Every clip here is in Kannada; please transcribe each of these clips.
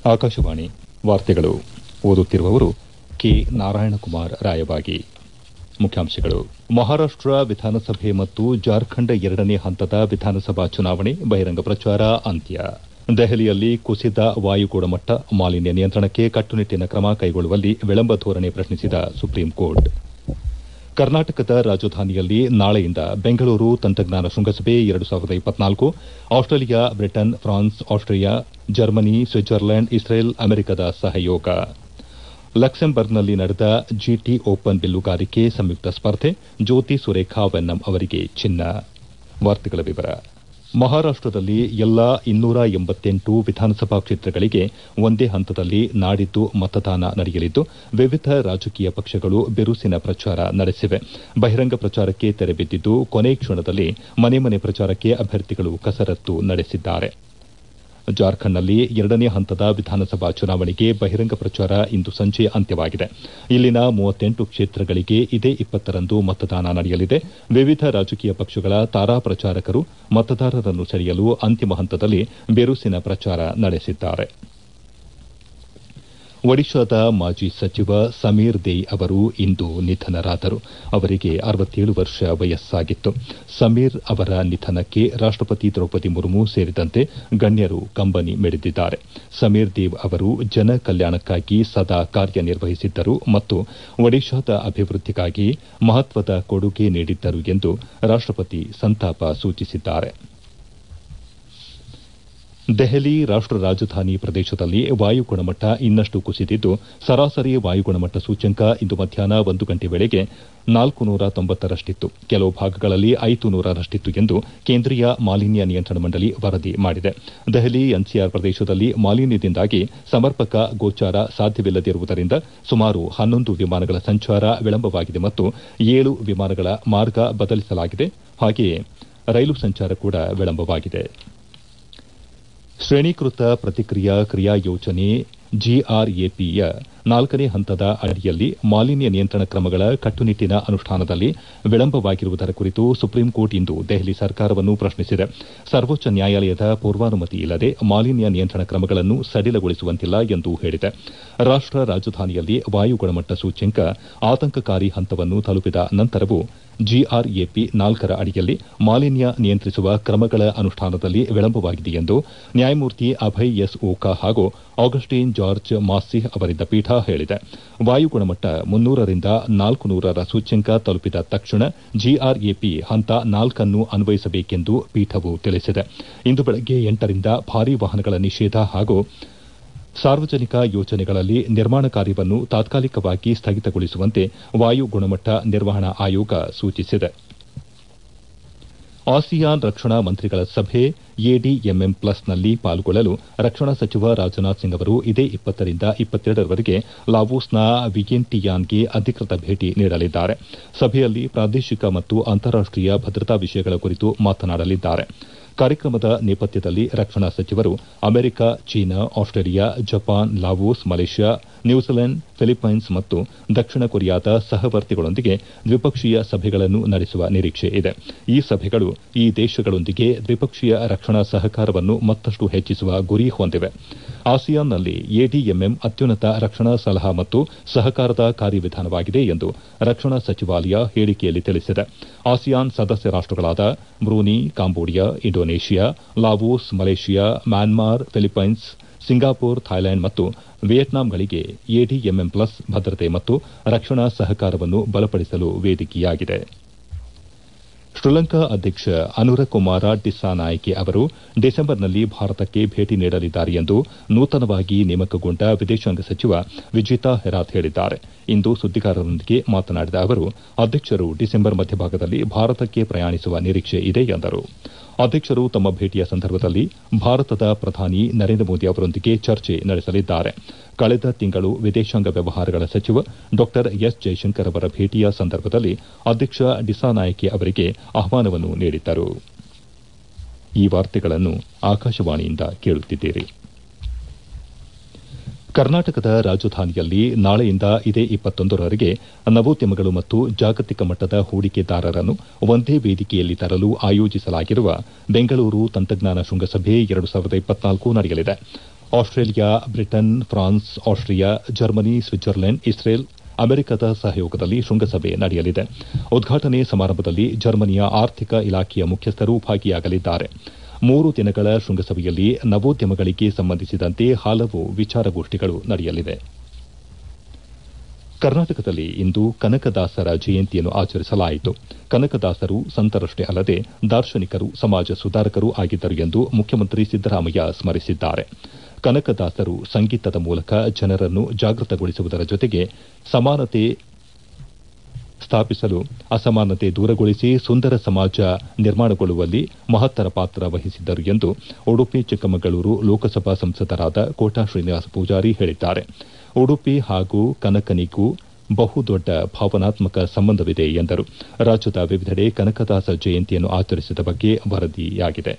ಆಕಾಶವಾಣಿ ವಾರ್ತೆಗಳು ಓದುತ್ತಿರುವವರು ಕೆ ನಾರಾಯಣಕುಮಾರ್ ರಾಯಬಾಗಿ ಮುಖ್ಯಾಂಶಗಳು ಮಹಾರಾಷ್ಟ ವಿಧಾನಸಭೆ ಮತ್ತು ಜಾರ್ಖಂಡ್ ಎರಡನೇ ಹಂತದ ವಿಧಾನಸಭಾ ಚುನಾವಣೆ ಬಹಿರಂಗ ಪ್ರಚಾರ ಅಂತ್ಯ ದೆಹಲಿಯಲ್ಲಿ ಕುಸಿದ ವಾಯು ಗುಣಮಟ್ಟ ಮಾಲಿನ್ಯ ನಿಯಂತ್ರಣಕ್ಕೆ ಕಟ್ಟುನಿಟ್ಟಿನ ಕ್ರಮ ಕೈಗೊಳ್ಳುವಲ್ಲಿ ವಿಳಂಬ ಧೋರಣೆ ಪ್ರಶ್ನಿಸಿದ ಸುಪ್ರೀಂ ಕೋರ್ಟ್ ಕರ್ನಾಟಕದ ರಾಜಧಾನಿಯಲ್ಲಿ ನಾಳೆಯಿಂದ ಬೆಂಗಳೂರು ತಂತ್ರಜ್ಞಾನ ಶೃಂಗಸಭೆ ಎರಡು ಸಾವಿರದ ಇಪ್ಪತ್ನಾಲ್ಕು Australia Britain France Austria Germany Switzerland Israel ಅಮೆರಿಕದ ಸಹಯೋಗ ಲಕ್ಸೆಂಬರ್ಗ್ನಲ್ಲಿ ನಡೆದ ಜಿಟಿ ಓಪನ್ ಬಿಲ್ಲುಗಾರಿಕೆ ಸಂಯುಕ್ತ ಸ್ಪರ್ಧೆ ಜ್ಯೋತಿ ಸುರೇಖಾ ವೆನ್ನಂ ಅವರಿಗೆ ಚಿನ್ನ ವಾರ್ತೆಗಳ ವಿವರ ಮಹಾರಾಷ್ಟದಲ್ಲಿ ಎಲ್ಲಾ ಇನ್ನೂರ ಎಂಬತ್ತೆಂಟು ವಿಧಾನಸಭಾ ಕ್ಷೇತ್ರಗಳಿಗೆ ಒಂದೇ ಹಂತದಲ್ಲಿ ನಾಡಿದ್ದು ಮತದಾನ ನಡೆಯಲಿದ್ದು ವಿವಿಧ ರಾಜಕೀಯ ಪಕ್ಷಗಳು ಬಿರುಸಿನ ಪ್ರಚಾರ ನಡೆಸಿವೆ ಬಹಿರಂಗ ಪ್ರಚಾರಕ್ಕೆ ತೆರೆ ಬಿದ್ದಿದ್ದು ಕೊನೆ ಕ್ಷಣದಲ್ಲಿ ಮನೆ ಮನೆ ಪ್ರಚಾರಕ್ಕೆ ಅಭ್ಯರ್ಥಿಗಳು ಕಸರತ್ತು ನಡೆಸಿದ್ದಾರೆ ಜಾರ್ಖಂಡ್ನಲ್ಲಿ ಎರಡನೇ ಹಂತದ ವಿಧಾನಸಭಾ ಚುನಾವಣೆಗೆ ಬಹಿರಂಗ ಪ್ರಚಾರ ಇಂದು ಸಂಜೆ ಅಂತ್ಯವಾಗಿದೆ ಇಲ್ಲಿನ ಮೂವತ್ತೆಂಟು ಕ್ಷೇತ್ರಗಳಿಗೆ ಇದೇ ಇಪ್ಪತ್ತರಂದು ಮತದಾನ ನಡೆಯಲಿದೆ ವಿವಿಧ ರಾಜಕೀಯ ಪಕ್ಷಗಳ ತಾರಾ ಪ್ರಚಾರಕರು ಮತದಾರರನ್ನು ಸೆಳೆಯಲು ಅಂತಿಮ ಹಂತದಲ್ಲಿ ಬಿರುಸಿನ ಪ್ರಚಾರ ನಡೆಸಿದ್ದಾರೆ ಒಡಿಶಾದ ಮಾಜಿ ಸಚಿವ ಸಮೀರ್ ದೇಯ್ ಅವರು ಇಂದು ನಿಧನರಾದರು ಅವರಿಗೆ ಅರವತ್ತೇಳು ವರ್ಷ ವಯಸ್ಸಾಗಿತ್ತು ಸಮೀರ್ ಅವರ ನಿಧನಕ್ಕೆ ರಾಷ್ಟಪತಿ ದ್ರೌಪದಿ ಮುರ್ಮು ಸೇರಿದಂತೆ ಗಣ್ಯರು ಕಂಬನಿ ಮಿಡಿದಿದ್ದಾರೆ ಸಮೀರ್ ದೇವ್ ಅವರು ಜನ ಕಲ್ಯಾಣಕ್ಕಾಗಿ ಸದಾ ಕಾರ್ಯನಿರ್ವಹಿಸಿದ್ದರು ಮತ್ತು ಒಡಿಶಾದ ಅಭಿವೃದ್ಧಿಗಾಗಿ ಮಹತ್ವದ ಕೊಡುಗೆ ನೀಡಿದ್ದರು ಎಂದು ರಾಷ್ಟಪತಿ ಸಂತಾಪ ಸೂಚಿಸಿದ್ದಾರೆ ದೆಹಲಿ ರಾಷ್ಟ ರಾಜಧಾನಿ ಪ್ರದೇಶದಲ್ಲಿ ವಾಯು ಗುಣಮಟ್ಟ ಇನ್ನಷ್ಟು ಕುಸಿದಿದ್ದು ಸರಾಸರಿ ವಾಯು ಗುಣಮಟ್ಟ ಸೂಚ್ಯಂಕ ಇಂದು ಮಧ್ಯಾಹ್ನ ಒಂದು ಗಂಟೆ ವೇಳೆಗೆ ನಾಲ್ಕು ನೂರ ತೊಂಬತ್ತರಷ್ಟಿತ್ತು ಕೆಲವು ಭಾಗಗಳಲ್ಲಿ ಐದು ನೂರರಷ್ಟಿತ್ತು ಎಂದು ಕೇಂದ್ರೀಯ ಮಾಲಿನ್ಯ ನಿಯಂತ್ರಣ ಮಂಡಳಿ ವರದಿ ಮಾಡಿದೆ ದೆಹಲಿ ಎನ್ಸಿಆರ್ ಪ್ರದೇಶದಲ್ಲಿ ಮಾಲಿನ್ಯದಿಂದಾಗಿ ಸಮರ್ಪಕ ಗೋಚಾರ ಸಾಧ್ಯವಿಲ್ಲದಿರುವುದರಿಂದ ಸುಮಾರು ಹನ್ನೊಂದು ವಿಮಾನಗಳ ಸಂಚಾರ ವಿಳಂಬವಾಗಿದೆ ಮತ್ತು ಏಳು ವಿಮಾನಗಳ ಮಾರ್ಗ ಬದಲಿಸಲಾಗಿದೆ ಹಾಗೆಯೇ ರೈಲು ಸಂಚಾರ ಕೂಡ ವಿಳಂಬವಾಗಿದೆ ಶ್ರೇಣೀಕೃತ ಪ್ರತಿಕ್ರಿಯಾ ಕ್ರಿಯಾ ಯೋಜನೆ ಜಿಆರ್ಎಪಿಯ ನಾಲ್ಕನೇ ಹಂತದ ಅಡಿಯಲ್ಲಿ ಮಾಲಿನ್ಯ ನಿಯಂತ್ರಣ ಕ್ರಮಗಳ ಕಟ್ಟುನಿಟ್ಟಿನ ಅನುಷ್ಠಾನದಲ್ಲಿ ವಿಳಂಬವಾಗಿರುವುದರ ಕುರಿತು ಸುಪ್ರೀಂ ಕೋರ್ಟ್ ಇಂದು ದೆಹಲಿ ಸರ್ಕಾರವನ್ನು ಪ್ರಶ್ನಿಸಿದೆ ಸರ್ವೋಚ್ಚ ನ್ಯಾಯಾಲಯದ ಪೂರ್ವಾನುಮತಿ ಇಲ್ಲದೆ ಮಾಲಿನ್ಯ ನಿಯಂತ್ರಣ ಕ್ರಮಗಳನ್ನು ಸಡಿಲಗೊಳಿಸುವಂತಿಲ್ಲ ಎಂದು ಹೇಳಿದೆ ರಾಷ್ಟ ರಾಜಧಾನಿಯಲ್ಲಿ ವಾಯು ಗುಣಮಟ್ಟ ಸೂಚ್ಯಂಕ ಆತಂಕಕಾರಿ ಹಂತವನ್ನು ತಲುಪಿದ ನಂತರವೂ ಜಿಆರ್ಎಪಿ ನಾಲ್ಕರ ಅಡಿಯಲ್ಲಿ ಮಾಲಿನ್ಯ ನಿಯಂತ್ರಿಸುವ ಕ್ರಮಗಳ ಅನುಷ್ಠಾನದಲ್ಲಿ ವಿಳಂಬವಾಗಿದೆ ಎಂದು ನ್ಯಾಯಮೂರ್ತಿ ಅಭಯ್ ಎಸ್ ಓಕಾ ಹಾಗೂ ಆಗಸ್ಟಿನ್ ಜಾರ್ಜ್ ಮಾಸ್ಸಿಹ್ ಅವರಿದ್ದ ಪೀಠ ಹೇಳಿದೆ ವಾಯು ಗುಣಮಟ್ಟ ಮುನ್ನೂರರಿಂದ ನಾಲ್ಕು ನೂರರ ಸೂಚ್ಯಂಕ ತಲುಪಿದ ತಕ್ಷಣ ಜಿಆರ್ಎಪಿ ಹಂತ ನಾಲ್ಕನ್ನು ಅನ್ವಯಿಸಬೇಕೆಂದು ಪೀಠವು ತಿಳಿಸಿದೆ ಇಂದು ಬೆಳಗ್ಗೆ ಎಂಟರಿಂದ ಭಾರೀ ವಾಹನಗಳ ನಿಷೇಧ ಹಾಗೂ ಸಾರ್ವಜನಿಕ ಯೋಜನೆಗಳಲ್ಲಿ ನಿರ್ಮಾಣ ಕಾರ್ಯವನ್ನು ತಾತ್ಕಾಲಿಕವಾಗಿ ಸ್ಥಗಿತಗೊಳಿಸುವಂತೆ ವಾಯು ಗುಣಮಟ್ಟ ನಿರ್ವಹಣಾ ಆಯೋಗ ಸೂಚಿಸಿದೆ ಆಸಿಯಾನ್ ರಕ್ಷಣಾ ಮಂತ್ರಿಗಳ ಸಭೆ ಎಡಿಎಂಎಂ ಪ್ಲಸ್ನಲ್ಲಿ ಪಾಲ್ಗೊಳ್ಳಲು ರಕ್ಷಣಾ ಸಚಿವ ರಾಜನಾಥ್ ಸಿಂಗ್ ಅವರು ಇದೇ ಇಪ್ಪತ್ತರಿಂದ ಇಪ್ಪತ್ತೆರಡರವರೆಗೆ ಲಾವೋಸ್ನ ವಿಯೆಂಟಿಯಾನ್ಗೆ ಅಧಿಕೃತ ಭೇಟಿ ನೀಡಲಿದ್ದಾರೆ ಸಭೆಯಲ್ಲಿ ಪ್ರಾದೇಶಿಕ ಮತ್ತು ಅಂತಾರಾಷ್ಟೀಯ ಭದ್ರತಾ ವಿಷಯಗಳ ಕುರಿತು ಮಾತನಾಡಲಿದ್ದಾರೆ ಕಾರ್ಯಕ್ರಮದ ನೇಪಥ್ಯದಲ್ಲಿ ರಕ್ಷಣಾ ಸಚಿವರು America China Australia Japan Laos Malaysia New Zealand Philippines ಮತ್ತು ದಕ್ಷಿಣ ಕೊರಿಯಾದ ಸಹವರ್ತಿಗಳೊಂದಿಗೆ ದ್ವಿಪಕ್ಷೀಯ ಸಭೆಗಳನ್ನು ನಡೆಸುವ ನಿರೀಕ್ಷೆ ಇದೆ ಈ ಸಭೆಗಳು ಈ ದೇಶಗಳೊಂದಿಗೆ ದ್ವಿಪಕ್ಷೀಯ ರಕ್ಷಣಾ ಸಹಕಾರವನ್ನು ಮತ್ತಷ್ಟು ಹೆಚ್ಚಿಸುವ ಗುರಿ ಹೊಂದಿವೆ ಆಸಿಯಾನ್ನಲ್ಲಿ ಎಡಿಎಂಎಂ ಅತ್ಯುನ್ನತ ರಕ್ಷಣಾ ಸಲಹಾ ಮತ್ತು ಸಹಕಾರದ ಕಾರ್ಯವಿಧಾನವಾಗಿದೆ ಎಂದು ರಕ್ಷಣಾ ಸಚಿವಾಲಯ ಹೇಳಿಕೆಯಲ್ಲಿ ತಿಳಿಸಿದೆ ಆಸಿಯಾನ್ ಸದಸ್ಯ ರಾಷ್ಟಗಳಾದ Brunei Cambodia Indonesia Laos Malaysia Myanmar Philippines Singapore Thailand ಮತ್ತು ವಿಯೆಟ್ನಾಂಗಳಿಗೆ ಎಡಿಎಂಎಂ ಪ್ಲಸ್ ಭದ್ರತೆ ಮತ್ತು ರಕ್ಷಣಾ ಸಹಕಾರವನ್ನು ಬಲಪಡಿಸಲು ವೇದಿಕೆಯಾಗಿದೆ ಶ್ರೀಲಂಕಾ ಅಧ್ಯಕ್ಷ ಅನುರಕುಮಾರ ಡಿಸ್ಸಾನಾಯ್ಕೆ ಅವರು ಡಿಸೆಂಬರ್ನಲ್ಲಿ ಭಾರತಕ್ಕೆ ಭೇಟಿ ನೀಡಲಿದ್ದಾರೆ ಎಂದು ನೂತನವಾಗಿ ನೇಮಕಗೊಂಡ ವಿದೇಶಾಂಗ ಸಚಿವ ವಿಜಿತಾ ಹೆರಾತ್ ಹೇಳಿದ್ದಾರೆ ಇಂದು ಸುದ್ದಿಗಾರರೊಂದಿಗೆ ಮಾತನಾಡಿದ ಅವರು ಅಧ್ಯಕ್ಷರು ಡಿಸೆಂಬರ್ ಮಧ್ಯಭಾಗದಲ್ಲಿ ಭಾರತಕ್ಕೆ ಪ್ರಯಾಣಿಸುವ ನಿರೀಕ್ಷೆ ಇದೆ ಎಂದರು ಅಧ್ಯಕ್ಷರು ತಮ್ಮ ಭೇಟಿಯ ಸಂದರ್ಭದಲ್ಲಿ ಭಾರತದ ಪ್ರಧಾನಿ ನರೇಂದ್ರ ಮೋದಿ ಅವರೊಂದಿಗೆ ಚರ್ಚೆ ನಡೆಸಲಿದ್ದಾರೆ ಕಳೆದ ತಿಂಗಳು ವಿದೇಶಾಂಗ ವ್ಯವಹಾರಗಳ ಸಚಿವ ಡಾ ಎಸ್ ಜೈಶಂಕರ್ ಅವರ ಭೇಟಿಯ ಸಂದರ್ಭದಲ್ಲಿ ಅಧ್ಯಕ್ಷ ಡಿಸಾನಾಯಕೆ ಅವರಿಗೆ ಆಹ್ವಾನವನ್ನು ನೀಡಿದ್ದರು ಈ ವಾರ್ತೆಗಳನ್ನು ಆಕಾಶವಾಣಿಯಿಂದ ಕೇಳುತ್ತಿದ್ದೀರಿ ಕರ್ನಾಟಕದ ರಾಜಧಾನಿಯಲ್ಲಿ ನಾಳೆಯಿಂದ ಇದೇ ಇಪ್ಪತ್ತೊಂದರವರೆಗೆ ನವೋದ್ಯಮಗಳು ಮತ್ತು ಜಾಗತಿಕ ಮಟ್ಟದ ಹೂಡಿಕೆದಾರರನ್ನು ಒಂದೇ ವೇದಿಕೆಯಲ್ಲಿ ತರಲು ಆಯೋಜಿಸಲಾಗಿರುವ ಬೆಂಗಳೂರು ತಂತ್ರಜ್ಞಾನ ಶೃಂಗಸಭೆ ಎರಡು ಸಾವಿರದ ಇಪ್ಪತ್ನಾಲ್ಕು ನಡೆಯಲಿದೆ Australia Britain France Austria Germany Switzerland Israel ಅಮೆರಿಕದ ಸಹಯೋಗದಲ್ಲಿ ಶೃಂಗಸಭೆ ನಡೆಯಲಿದೆ ಉದ್ಘಾಟನೆ ಸಮಾರಂಭದಲ್ಲಿ ಜರ್ಮನಿಯ ಆರ್ಥಿಕ ಇಲಾಖೆಯ ಮುಖ್ಯಸ್ಥರು ಭಾಗಿಯಾಗಲಿದ್ದಾರೆ ಮೂರು ದಿನಗಳ ಶೃಂಗಸಭೆಯಲ್ಲಿ ನವೋದ್ಯಮಗಳಿಗೆ ಸಂಬಂಧಿಸಿದಂತೆ ಹಲವು ವಿಚಾರಗೋಷ್ಠಿಗಳು ನಡೆಯಲಿವೆ ಕರ್ನಾಟಕದಲ್ಲಿ ಇಂದು ಕನಕದಾಸರ ಜಯಂತಿಯನ್ನು ಆಚರಿಸಲಾಯಿತು ಕನಕದಾಸರು ಸಂತರಷ್ಟೇ ಅಲ್ಲದೆ ದಾರ್ಶನಿಕರು ಸಮಾಜ ಸುಧಾರಕರೂ ಆಗಿದ್ದರು ಎಂದು ಮುಖ್ಯಮಂತ್ರಿ ಸಿದ್ದರಾಮಯ್ಯ ಸ್ಮರಿಸಿದ್ದಾರೆ ಕನಕದಾಸರು ಸಂಗೀತದ ಮೂಲಕ ಜನರನ್ನು ಜಾಗೃತಗೊಳಿಸುವುದರ ಜೊತೆಗೆ ಸಮಾನತೆ ಸ್ಥಾಪಿಸಲು ಅಸಮಾನತೆ ದೂರಗೊಳಿಸಿ ಸುಂದರ ಸಮಾಜ ನಿರ್ಮಾಣಗೊಳ್ಳುವಲ್ಲಿ ಮಹತ್ತರ ಪಾತ್ರ ವಹಿಸಿದ್ದರು ಎಂದು ಉಡುಪಿ ಚಿಕ್ಕಮಗಳೂರು ಲೋಕಸಭಾ ಸಂಸದರಾದ ಕೋಟಾ ಶ್ರೀನಿವಾಸ ಪೂಜಾರಿ ಹೇಳಿದ್ದಾರೆ ಉಡುಪಿ ಹಾಗೂ ಕನಕನಿಗೂ ಬಹುದೊಡ್ಡ ಭಾವನಾತ್ಮಕ ಸಂಬಂಧವಿದೆ ಎಂದರು ರಾಜ್ಯದ ವಿವಿಧೆಡೆ ಕನಕದಾಸ ಜಯಂತಿಯನ್ನು ಆಚರಿಸಿದ ಬಗ್ಗೆ ವರದಿಯಾಗಿದೆ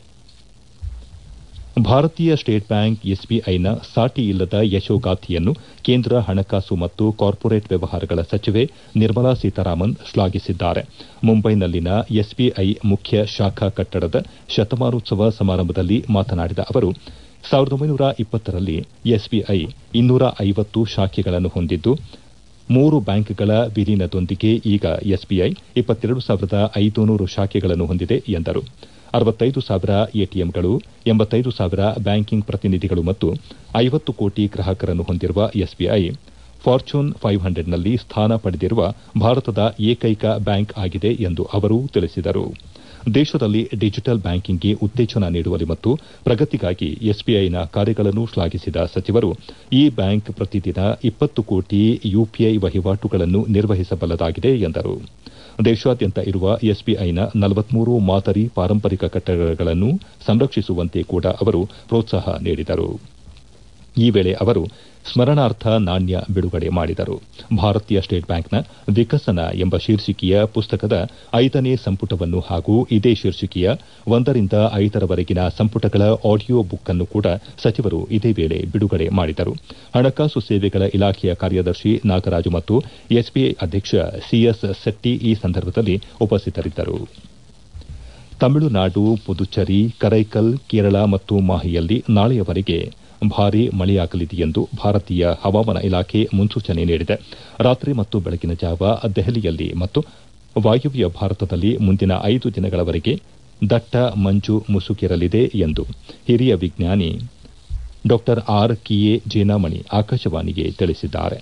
ಭಾರತೀಯ ಸ್ಟೇಟ್ ಬ್ಯಾಂಕ್ ಎಸ್ಬಿಐನ ಸಾಟಿ ಇಲ್ಲದ ಯಶೋಗಾಥೆಯನ್ನು ಕೇಂದ್ರ ಹಣಕಾಸು ಮತ್ತು ಕಾರ್ಪೊರೇಟ್ ವ್ಯವಹಾರಗಳ ಸಚಿವೆ ನಿರ್ಮಲಾ ಸೀತಾರಾಮನ್ ಶ್ಲಾಘಿಸಿದ್ದಾರೆ ಮುಂಬೈನಲ್ಲಿನ ಎಸ್ಬಿಐ ಮುಖ್ಯ ಶಾಖಾ ಕಟ್ಟಡದ ಶತಮಾನೋತ್ಸವ ಸಮಾರಂಭದಲ್ಲಿ ಮಾತನಾಡಿದ ಅವರು ಸಾವಿರದ ಒಂಬೈನೂರ ಇಪ್ಪತ್ತರಲ್ಲಿ ಎಸ್ಬಿಐ ಇನ್ನೂರ ಐವತ್ತು ಶಾಖೆಗಳನ್ನು ಹೊಂದಿದ್ದು ಮೂರು ಬ್ಯಾಂಕ್ಗಳ ವಿಲೀನದೊಂದಿಗೆ ಈಗ ಎಸ್ಬಿಐ ಇಪ್ಪತ್ತೆರಡು ಸಾವಿರದ ಐದುನೂರು ಶಾಖೆಗಳನ್ನು ಹೊಂದಿದೆ ಎಂದರು ಅರವತ್ತೈದು ಸಾವಿರ ಎಟಿಎಂಗಳು ಎಂಬತ್ತೈದು ಸಾವಿರ ಬ್ಯಾಂಕಿಂಗ್ ಪ್ರತಿನಿಧಿಗಳು ಮತ್ತು ಐವತ್ತು ಕೋಟಿ ಗ್ರಾಹಕರನ್ನು ಹೊಂದಿರುವ ಎಸ್ಬಿಐ ಫಾರ್ಚೂನ್ ಫೈವ್ ಹಂಡ್ರೆಡ್ನಲ್ಲಿ ಸ್ಥಾನ ಪಡೆದಿರುವ ಭಾರತದ ಏಕೈಕ ಬ್ಯಾಂಕ್ ಆಗಿದೆ ಎಂದು ಅವರು ತಿಳಿಸಿದರು ದೇಶದಲ್ಲಿ ಡಿಜಿಟಲ್ ಬ್ಯಾಂಕಿಂಗ್ಗೆ ಉತ್ತೇಜನ ನೀಡುವಲ್ಲಿ ಮತ್ತು ಪ್ರಗತಿಗಾಗಿ ಎಸ್ಬಿಐನ ಕಾರ್ಯಗಳನ್ನು ಶ್ಲಾಘಿಸಿದ ಸಚಿವರು ಈ ಬ್ಯಾಂಕ್ ಪ್ರತಿದಿನ ಇಪ್ಪತ್ತು ಕೋಟಿ ಯುಪಿಐ ವಹಿವಾಟುಗಳನ್ನು ನಿರ್ವಹಿಸಬಲ್ಲದಾಗಿದೆ ಎಂದರು ದೇಶಾದ್ಯಂತ ಇರುವ ಎಸ್ಬಿಐನ ನಲವತ್ಮೂರು ಮಾದರಿ ಪಾರಂಪರಿಕ ಕಟ್ಟಡಗಳನ್ನು ಸಂರಕ್ಷಿಸುವಂತೆ ಕೂಡ ಅವರು ಪ್ರೋತ್ಸಾಹ ನೀಡಿದರು ಈ ವೇಳೆ ಅವರು ಸ್ಮರಣಾರ್ಥ ನಾಣ್ಯ ಬಿಡುಗಡೆ ಮಾಡಿದರು ಭಾರತೀಯ ಸ್ಟೇಟ್ ಬ್ಯಾಂಕ್ನ ವಿಕಸನ ಎಂಬ ಶೀರ್ಷಿಕೆಯ ಪುಸ್ತಕದ ಐದನೇ ಸಂಪುಟವನ್ನು ಹಾಗೂ ಇದೇ ಶೀರ್ಷಿಕೆಯ ಒಂದರಿಂದ ಐದರವರೆಗಿನ ಸಂಪುಟಗಳ ಆಡಿಯೋ ಬುಕ್ ಅನ್ನು ಕೂಡ ಸಚಿವರು ಇದೇ ವೇಳೆ ಬಿಡುಗಡೆ ಮಾಡಿದರು ಹಣಕಾಸು ಸೇವೆಗಳ ಇಲಾಖೆಯ ಕಾರ್ಯದರ್ಶಿ ನಾಗರಾಜು ಮತ್ತು ಎಸ್ಬಿಐ ಅಧ್ಯಕ್ಷ ಸಿಎಸ್ ಸೆಟ್ಟಿ ಈ ಸಂದರ್ಭದಲ್ಲಿ ಉಪಸ್ಥಿತರಿದ್ದರು ತಮಿಳುನಾಡು ಪುದುಚೇರಿ ಕರೈಕಲ್ ಕೇರಳ ಮತ್ತು ಮಾಹಿಯಲ್ಲಿ ನಾಳೆಯವರೆಗೆ ಭಾರೀ ಮಳೆಯಾಗಲಿದೆ ಎಂದು ಭಾರತೀಯ ಹವಾಮಾನ ಇಲಾಖೆ ಮುನ್ಸೂಚನೆ ನೀಡಿದೆ ರಾತ್ರಿ ಮತ್ತು ಬೆಳಗಿನ ಜಾವ ದೆಹಲಿಯಲ್ಲಿ ಮತ್ತು ವಾಯುವ್ಯ ಭಾರತದಲ್ಲಿ ಮುಂದಿನ ಐದು ದಿನಗಳವರೆಗೆ ದಟ್ಟ ಮಂಜು ಮುಸುಕಿರಲಿದೆ ಎಂದು ಹಿರಿಯ ವಿಜ್ಞಾನಿ ಡಾ ಆರ್ ಕಿಯೆ ಜೇನಾಮಣಿ ಆಕಾಶವಾಣಿಗೆ ತಿಳಿಸಿದ್ದಾರೆ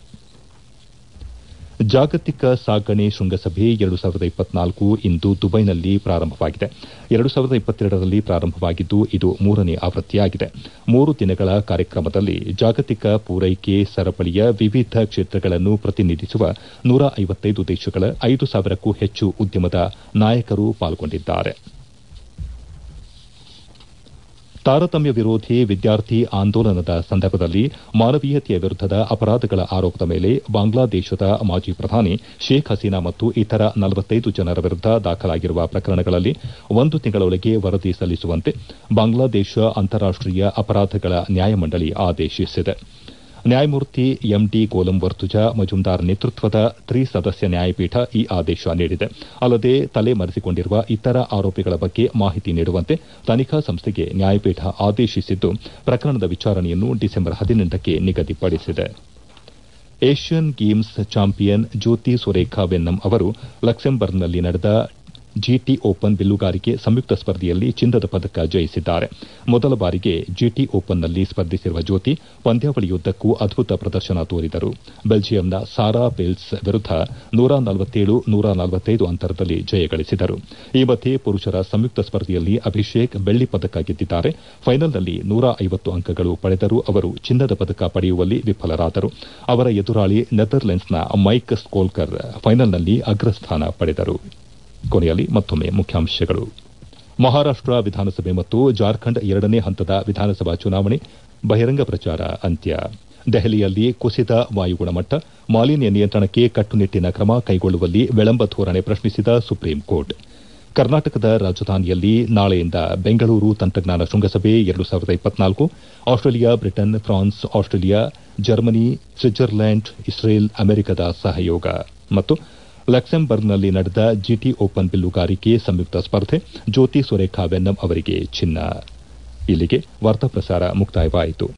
ಜಾಗತಿಕ ಸಾಗಣೆ ಶೃಂಗಸಭೆ ಎರಡು ಸಾವಿರದ ಇಪ್ಪತ್ನಾಲ್ಕು ಇಂದು ದುಬೈನಲ್ಲಿ ಪ್ರಾರಂಭವಾಗಿದೆ ಎರಡು ಸಾವಿರದ ಇಪ್ಪತ್ತೆರಡರಲ್ಲಿ ಪ್ರಾರಂಭವಾಗಿದ್ದು ಇದು ಮೂರನೇ ಆವೃತ್ತಿಯಾಗಿದೆ ಮೂರು ದಿನಗಳ ಕಾರ್ಯಕ್ರಮದಲ್ಲಿ ಜಾಗತಿಕ ಪೂರೈಕೆ ಸರಪಳಿಯ ವಿವಿಧ ಕ್ಷೇತ್ರಗಳನ್ನು ಪ್ರತಿನಿಧಿಸುವ ನೂರ ಐವತ್ತೈದು ದೇಶಗಳ ಐದು ಸಾವಿರಕ್ಕೂ ಹೆಚ್ಚು ಉದ್ಯಮದ ನಾಯಕರು ಪಾಲ್ಗೊಂಡಿದ್ದಾರೆ ತಾರತಮ್ಯ ವಿರೋಧಿ ವಿದ್ಯಾರ್ಥಿ ಆಂದೋಲನದ ಸಂದರ್ಭದಲ್ಲಿ ಮಾನವೀಯತೆಯ ವಿರುದ್ದದ ಅಪರಾಧಗಳ ಆರೋಪದ ಮೇಲೆ ಬಾಂಗ್ಲಾದೇಶದ ಮಾಜಿ ಪ್ರಧಾನಿ ಶೇಖ್ ಹಸೀನಾ ಮತ್ತು ಇತರ ನಲವತ್ತೈದು ಜನರ ವಿರುದ್ದ ದಾಖಲಾಗಿರುವ ಪ್ರಕರಣಗಳಲ್ಲಿ ಒಂದು ತಿಂಗಳೊಳಗೆ ವರದಿ ಸಲ್ಲಿಸುವಂತೆ ಬಾಂಗ್ಲಾದೇಶ ಅಂತಾರಾಷ್ಟೀಯ ಅಪರಾಧಗಳ ನ್ಯಾಯಮಂಡಳಿ ಆದೇಶಿಸಿದೆ ನ್ಯಾಯಮೂರ್ತಿ ಎಂಡಿ ಗೋಲಂ ವರ್ತುಜ ಮಜುಂದಾರ್ ನೇತೃತ್ವದ ತ್ರಿಸದಸ್ಯ ನ್ಯಾಯಪೀಠ ಈ ಆದೇಶ ನೀಡಿದೆ ಅಲ್ಲದೆ ತಲೆಮರೆಸಿಕೊಂಡಿರುವ ಇತರ ಆರೋಪಿಗಳ ಬಗ್ಗೆ ಮಾಹಿತಿ ನೀಡುವಂತೆ ತನಿಖಾ ಸಂಸ್ಥೆಗೆ ನ್ಯಾಯಪೀಠ ಆದೇಶಿಸಿದ್ದು ಪ್ರಕರಣದ ವಿಚಾರಣೆಯನ್ನು ಡಿಸೆಂಬರ್ ಹದಿನೆಂಟಕ್ಕೆ ನಿಗದಿಪಡಿಸಿದೆ Asian Games champion Jyothi Surekha Vennam ಅವರು ಲಕ್ಸೆಂಬರ್ಗ್ನಲ್ಲಿ ನಡೆದ ಜಿಟಿ ಓಪನ್ ಬಿಲ್ಲುಗಾರಿಕೆ ಸಂಯುಕ್ತ ಸ್ಪರ್ಧೆಯಲ್ಲಿ ಚಿನ್ನದ ಪದಕ ಜಯಿಸಿದ್ದಾರೆ ಮೊದಲ ಬಾರಿಗೆ ಜಿಟಿ ಓಪನ್ನಲ್ಲಿ ಸ್ಪರ್ಧಿಸಿರುವ ಜ್ಯೋತಿ ಪಂದ್ಯಾವಳಿಯುದ್ದಕ್ಕೂ ಅದ್ಭುತ ಪ್ರದರ್ಶನ ತೋರಿದರು ಬೆಲ್ಜಿಯಂನ ಸಾರಾ ಬೆಲ್ಸ್ ವಿರುದ್ದ ನೂರ ನಲವತ್ತೇಳು ನೂರ ನಲವತ್ತೈದು ಅಂತರದಲ್ಲಿ ಜಯಗಳಿಸಿದರು ಈ ಮಧ್ಯೆ ಪುರುಷರ ಸಂಯುಕ್ತ ಸ್ಪರ್ಧೆಯಲ್ಲಿ ಅಭಿಷೇಕ್ ಬೆಳ್ಳಿ ಪದಕ ಗೆದ್ದಿದ್ದಾರೆ ಫೈನಲ್ನಲ್ಲಿ ನೂರ ಐವತ್ತು ಅಂಕಗಳು ಪಡೆದರೂ ಅವರು ಚಿನ್ನದ ಪದಕ ಪಡೆಯುವಲ್ಲಿ ವಿಫಲರಾದರು ಅವರ ಎದುರಾಳಿ ನೆದರ್ಲೆಂಡ್ಸ್ನ ಮೈಕ್ ಸ್ಕೋಲ್ಕರ್ ಫೈನಲ್ನಲ್ಲಿ ಅಗ್ರಸ್ಥಾನ ಪಡೆದರು ಕೊನೆಯಲ್ಲಿ ಮತ್ತೊಮ್ಮೆ ಮುಖ್ಯಾಂಶಗಳು ಮಹಾರಾಷ್ಟ ವಿಧಾನಸಭೆ ಮತ್ತು ಜಾರ್ಖಂಡ್ ಎರಡನೇ ಹಂತದ ವಿಧಾನಸಭಾ ಚುನಾವಣೆ ಬಹಿರಂಗ ಪ್ರಚಾರ ಅಂತ್ಯ ದೆಹಲಿಯಲ್ಲಿ ಕುಸಿದ ವಾಯು ಗುಣಮಟ್ಟ ಮಾಲಿನ್ಯ ನಿಯಂತ್ರಣಕ್ಕೆ ಕಟ್ಟುನಿಟ್ಟಿನ ಕ್ರಮ ಕೈಗೊಳ್ಳುವಲ್ಲಿ ವಿಳಂಬ ಧೋರಣೆ ಪ್ರಶ್ನಿಸಿದ ಸುಪ್ರೀಂ ಕೋರ್ಟ್ ಕರ್ನಾಟಕದ ರಾಜಧಾನಿಯಲ್ಲಿ ನಾಳೆಯಿಂದ ಬೆಂಗಳೂರು ತಂತ್ರಜ್ಞಾನ ಶೃಂಗಸಭೆ ಎರಡು ಸಾವಿರದ ಇಪ್ಪತ್ನಾಲ್ಕು Australia Britain France Australia Germany Switzerland Israel ಅಮೆರಿಕದ ಸಹಯೋಗ ಮತ್ತು ಲಕ್ಸೆಂಬರ್ಗ್ನಲ್ಲಿ ನಡೆದ ಜಿಟಿ ಓಪನ್ ಬಿಲ್ಲುಗಾರಿಕೆ ಸಂಯುಕ್ತ ಸ್ಪರ್ಧೆ ಜ್ಯೋತಿ ಸುರೇಖಾ ವೆನ್ನಂ ಅವರಿಗೆ ಚಿನ್ನ ಇಲ್ಲಿಗೆ ವಾರ್ತಾ ಪ್ರಸಾರ ಮುಕ್ತಾಯವಾಯಿತು